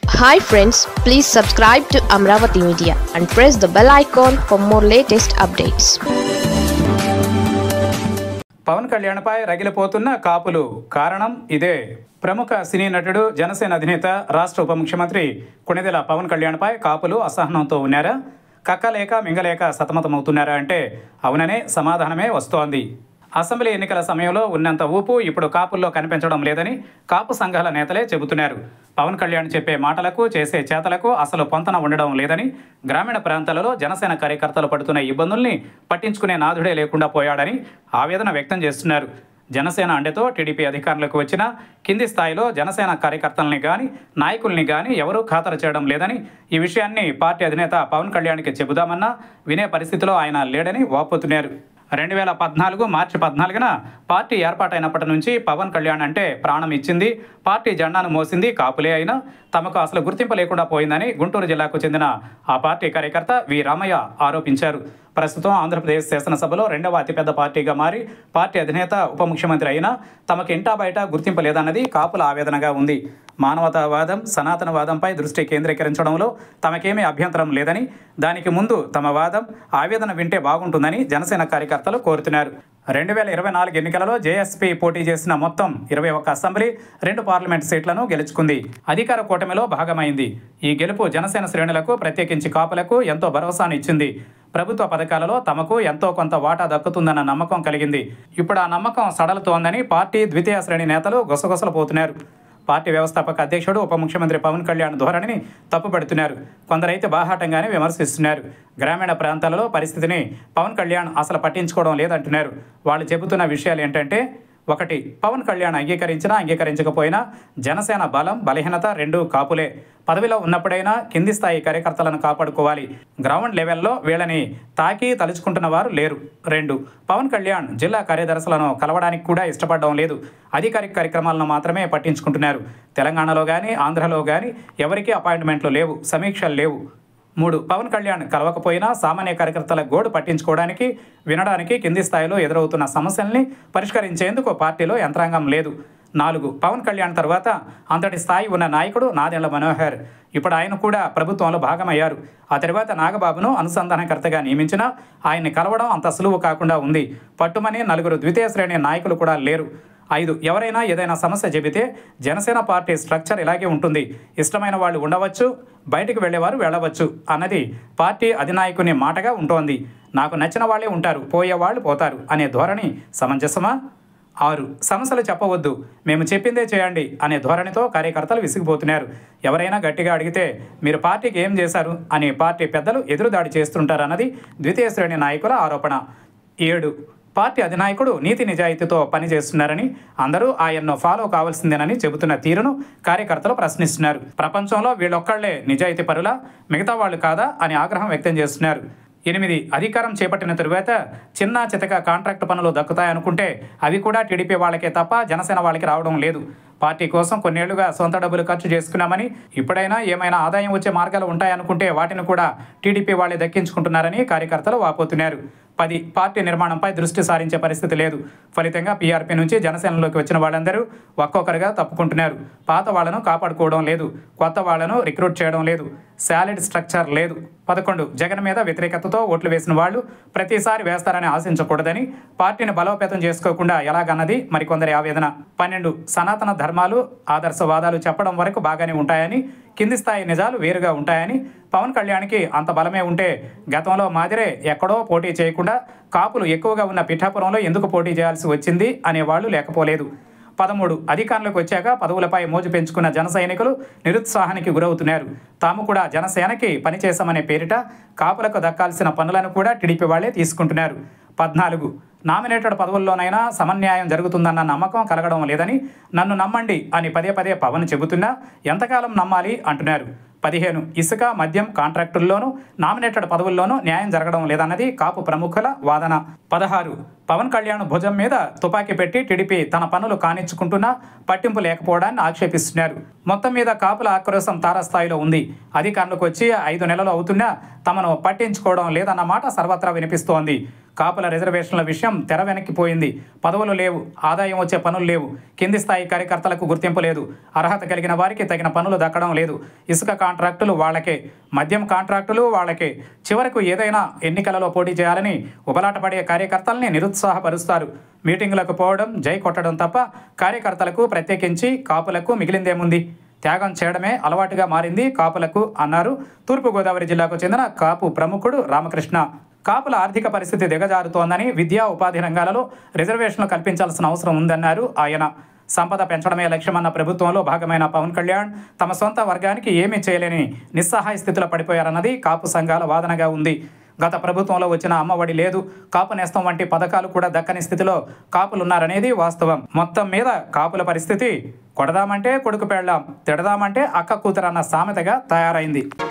hi friends please subscribe to Amaravati media and press the bell icon for more latest updates Pawan కళ్యాణ్పై రగిలిపోతున్న కాపులు కారణం ఇదే ప్రముఖ సినీ నటుడు జనసేన అధినేత రాష్ట్ర ఉప ముఖ్యమంత్రి కొణిదెల పవన్ కళ్యాణ్పై కాపులు అసహనంతో ఉన్నారా కక్కలేక మింగలేక సతమతమవుతున్నారా అంటే అవుననే సమాధానమే వస్తోంది అసెంబ్లీ ఎన్నికల సమయంలో ఉన్నంత ఊపు ఇప్పుడు కాపుల్లో కనిపించడం లేదని కాపు సంఘాల నేతలే చెబుతున్నారు పవన్ కళ్యాణ్ చెప్పే మాటలకు చేసే చేతలకు అసలు పొంతన ఉండడం లేదని గ్రామీణ ప్రాంతాలలో జనసేన కార్యకర్తలు పడుతున్న ఇబ్బందుల్ని పట్టించుకునే నాథుడే లేకుండా పోయాడని ఆవేదన వ్యక్తం చేస్తున్నారు జనసేన అండెతో టీడీపీ అధికారులకు వచ్చిన కింది స్థాయిలో జనసేన కార్యకర్తల్ని కానీ నాయకుల్ని కానీ ఎవరూ ఖాతరు చేయడం లేదని ఈ విషయాన్ని పార్టీ అధినేత పవన్ కళ్యాణ్కి చెబుదామన్నా వినే పరిస్థితిలో ఆయన లేడని వాపోతున్నారు రెండు వేల పద్నాలుగు మార్చి పద్నాలుగున పార్టీ ఏర్పాటైనప్పటి నుంచి పవన్ కళ్యాణ్ అంటే ప్రాణం ఇచ్చింది పార్టీ జెండాను మోసింది కాపులే అయినా తమకు అసలు గుర్తింపు లేకుండా పోయిందని గుంటూరు జిల్లాకు చెందిన ఆ పార్టీ కార్యకర్త వి రామయ్య ఆరోపించారు ప్రస్తుతం ఆంధ్రప్రదేశ్ శాసనసభలో రెండవ అతిపెద్ద పార్టీగా మారి పార్టీ అధినేత ఉప ముఖ్యమంత్రి అయినా తమకు ఇంటా బయట గుర్తింపు లేదన్నది కాపుల ఆవేదనగా ఉంది మానవతావాదం సనాతనవాదంపై దృష్టి కేంద్రీకరించడంలో తమకేమీ అభ్యంతరం లేదని దానికి ముందు తమ వాదం ఆవేదన వింటే బాగుంటుందని జనసేన కార్యకర్తలు కోరుతున్నారు రెండు వేల ఇరవై నాలుగు ఎన్నికలలో జేఎస్పీ పోటీ చేసిన మొత్తం ఇరవై ఒక్క అసెంబ్లీ రెండు పార్లమెంట్ సీట్లను గెలుచుకుంది అధికార కూటమిలో భాగమైంది ఈ గెలుపు జనసేన శ్రేణులకు ప్రత్యేకించి కాపులకు ఎంతో భరోసాను ఇచ్చింది ప్రభుత్వ పథకాలలో తమకు ఎంతో కొంత వాటా దక్కుతుందన్న నమ్మకం కలిగింది ఇప్పుడు ఆ నమ్మకం సడలుతోందని పార్టీ ద్వితీయ శ్రేణి నేతలు గుసగుసలు పోతున్నారు పార్టీ వ్యవస్థాపక అధ్యక్షుడు ఉప ముఖ్యమంత్రి పవన్ కళ్యాణ్ ధోరణిని తప్పుపడుతున్నారు కొందరైతే బాహాటంగానే విమర్శిస్తున్నారు గ్రామీణ ప్రాంతాలలో పరిస్థితిని పవన్ కళ్యాణ్ అసలు పట్టించుకోవడం లేదంటున్నారు వాళ్ళు చెబుతున్న విషయాలు ఏంటంటే ఒకటి పవన్ కళ్యాణ్ అంగీకరించినా అంగీకరించకపోయినా జనసేన బలం బలహీనత రెండు కాపులే పదవిలో ఉన్నప్పుడైనా కింది స్థాయి కార్యకర్తలను కాపాడుకోవాలి గ్రౌండ్ లెవెల్లో వీళ్ళని తాకి తలుచుకుంటున్న వారు లేరు రెండు పవన్ కళ్యాణ్ జిల్లా కార్యదర్శులను కలవడానికి కూడా ఇష్టపడడం లేదు అధికారిక కార్యక్రమాలను మాత్రమే పట్టించుకుంటున్నారు తెలంగాణలో కానీ ఆంధ్రలో కానీ ఎవరికీ అపాయింట్మెంట్లు లేవు సమీక్షలు లేవు మూడు పవన్ కళ్యాణ్ కలవకపోయినా సామాన్య కార్యకర్తల గోడు పట్టించుకోవడానికి వినడానికి కింది స్థాయిలో ఎదురవుతున్న సమస్యల్ని పరిష్కరించేందుకు పార్టీలో యంత్రాంగం లేదు నాలుగు పవన్ కళ్యాణ్ తర్వాత అంతటి స్థాయి ఉన్న నాయకుడు నాదెండ్ల మనోహర్ ఇప్పుడు ఆయన కూడా ప్రభుత్వంలో భాగమయ్యారు ఆ తర్వాత నాగబాబును అనుసంధానకర్తగా నియమించిన ఆయన్ని కలవడం అంత సులువు కాకుండా ఉంది పట్టుమని నలుగురు ద్వితీయ శ్రేణి నాయకులు కూడా లేరు ఐదు ఎవరైనా ఏదైనా సమస్య చెబితే జనసేన పార్టీ స్ట్రక్చర్ ఇలాగే ఉంటుంది ఇష్టమైన వాళ్ళు ఉండవచ్చు బయటికి వెళ్ళేవారు వెళ్ళవచ్చు అన్నది పార్టీ అధినాయకుని మాటగా ఉంటోంది నాకు నచ్చిన వాళ్ళే ఉంటారు పోయేవాళ్ళు పోతారు అనే ధోరణి సమంజసమా ఆరు సమస్యలు చెప్పవద్దు మేము చెప్పిందే చేయండి అనే ధోరణితో కార్యకర్తలు విసిగిపోతున్నారు ఎవరైనా గట్టిగా అడిగితే మీరు పార్టీకి ఏం చేశారు అని పార్టీ పెద్దలు ఎదురుదాడి చేస్తుంటారన్నది ద్వితీయ శ్రేణి నాయకుల ఆరోపణ ఏడు పార్టీ అధినాయకుడు నీతి నిజాయితీతో పనిచేస్తున్నారని అందరూ ఆయన్ను ఫాలో కావాల్సిందేనని చెబుతున్న తీరును కార్యకర్తలు ప్రశ్నిస్తున్నారు ప్రపంచంలో వీళ్ళొక్కళ్లే నిజాయితీ పరులా మిగతా వాళ్ళు కాదా అని ఆగ్రహం వ్యక్తం చేస్తున్నారు ఎనిమిది అధికారం చేపట్టిన తరువాత చిన్న చితక కాంట్రాక్ట్ పనులు దక్కుతాయనుకుంటే అవి కూడా టీడీపీ వాళ్ళకే తప్ప జనసేన వాళ్ళకి రావడం లేదు పార్టీ కోసం కొన్నేళ్లుగా సొంత డబ్బులు ఖర్చు చేసుకున్నామని ఇప్పుడైనా ఏమైనా ఆదాయం వచ్చే మార్గాలు ఉంటాయనుకుంటే వాటిని కూడా టీడీపీ వాళ్ళే దక్కించుకుంటున్నారని కార్యకర్తలు వాపోతున్నారు పది పార్టీ నిర్మాణంపై దృష్టి సారించే పరిస్థితి లేదు ఫలితంగా పీఆర్పీ నుంచి జనసేనలోకి వచ్చిన వాళ్ళందరూ ఒక్కొక్కరుగా తప్పుకుంటున్నారు పాత వాళ్లను కాపాడుకోవడం లేదు కొత్త వాళ్లను రిక్రూట్ చేయడం లేదు శాలిడ్ స్ట్రక్చర్ లేదు పదకొండు జగన్ మీద వ్యతిరేకతతో ఓట్లు వేసిన వాళ్ళు ప్రతిసారి వేస్తారని ఆశించకూడదని పార్టీని బలోపేతం చేసుకోకుండా ఎలాగన్నది మరికొందరి ఆవేదన పన్నెండు సనాతన ధర్మాలు ఆదర్శవాదాలు చెప్పడం వరకు బాగానే ఉంటాయని కింది స్థాయి నిజాలు వేరుగా ఉంటాయని పవన్ కళ్యాణ్కి అంత బలమే ఉంటే గతంలో మాదిరే ఎక్కడో పోటీ చేయకుండా కాపులు ఎక్కువగా ఉన్న పిఠాపురంలో ఎందుకు పోటీ చేయాల్సి వచ్చింది అనేవాళ్లు లేకపోలేదు పదమూడు అధికారంలోకి వచ్చాక పదవులపై మోజు పెంచుకున్న జన సైనికులు నిరుత్సాహానికి గురవుతున్నారు తాము కూడా జనసేనకి పనిచేశామనే పేరిట కాపులకు దక్కాల్సిన పనులను కూడా టీడీపీ వాళ్లే తీసుకుంటున్నారు పద్నాలుగు నామినేటెడ్ పదవుల్లోనైనా సమన్యాయం జరుగుతుందన్న నమ్మకం కలగడం లేదని నన్ను నమ్మండి అని పదే పదే పవన్ చెబుతున్నా ఎంతకాలం నమ్మాలి అంటున్నారు పదిహేను ఇసుక మద్యం కాంట్రాక్టుల్లోనూ నామినేటెడ్ పదవుల్లోనూ న్యాయం జరగడం లేదన్నది కాపు ప్రముఖుల వాదన పదహారు పవన్ కళ్యాణ్ భుజం మీద తుపాకీ పెట్టి టీడీపీ తన పనులు కానిచ్చుకుంటున్నా పట్టింపు లేకపోవడాన్ని ఆక్షేపిస్తున్నారు మొత్తం మీద కాపుల ఆక్రోశం తారస్థాయిలో ఉంది అధికారంలోకి వచ్చి ఐదు నెలలు అవుతున్నా తమను పట్టించుకోవడం లేదన్న మాట సర్వత్రా వినిపిస్తోంది కాపుల రిజర్వేషన్ల విషయం తెర వెనక్కిపోయింది పదవులు లేవు ఆదాయం వచ్చే పనులు లేవు కింది స్థాయి కార్యకర్తలకు గుర్తింపు లేదు అర్హత కలిగిన వారికి తగిన పనులు దక్కడం లేదు ఇసుక కాంట్రాక్టులు వాళ్ళకే మద్యం కాంట్రాక్టులు వాళ్ళకే చివరకు ఏదైనా ఎన్నికలలో పోటీ చేయాలని ఉబలాట పడే కార్యకర్తల్ని నిరుత్సాహపరుస్తారు మీటింగులకు పోవడం జై కొట్టడం తప్ప కార్యకర్తలకు ప్రత్యేకించి కాపులకు మిగిలిందేముంది త్యాగం చేయడమే అలవాటుగా మారింది కాపులకు అన్నారు తూర్పుగోదావరి జిల్లాకు చెందిన కాపు ప్రముఖుడు రామకృష్ణ కాపుల ఆర్థిక పరిస్థితి దిగజారుతోందని విద్యా ఉపాధి రంగాలలో రిజర్వేషన్లు కల్పించాల్సిన అవసరం ఉందన్నారు ఆయన సంపద పెంచడమే లక్ష్యమన్న ప్రభుత్వంలో భాగమైన పవన్ కళ్యాణ్ తమ సొంత వర్గానికి ఏమీ చేయలేని నిస్సహాయ స్థితిలో పడిపోయారన్నది కాపు సంఘాల వాదనగా ఉంది గత ప్రభుత్వంలో వచ్చిన అమ్మఒడి లేదు కాపు నేస్తం వంటి పథకాలు కూడా దక్కని స్థితిలో కాపులున్నారనేది వాస్తవం మొత్తం మీద కాపుల పరిస్థితి కొడదామంటే కొడుకు పెళ్ళాం తిడదామంటే అక్క కూతురన్న సామెతగా తయారైంది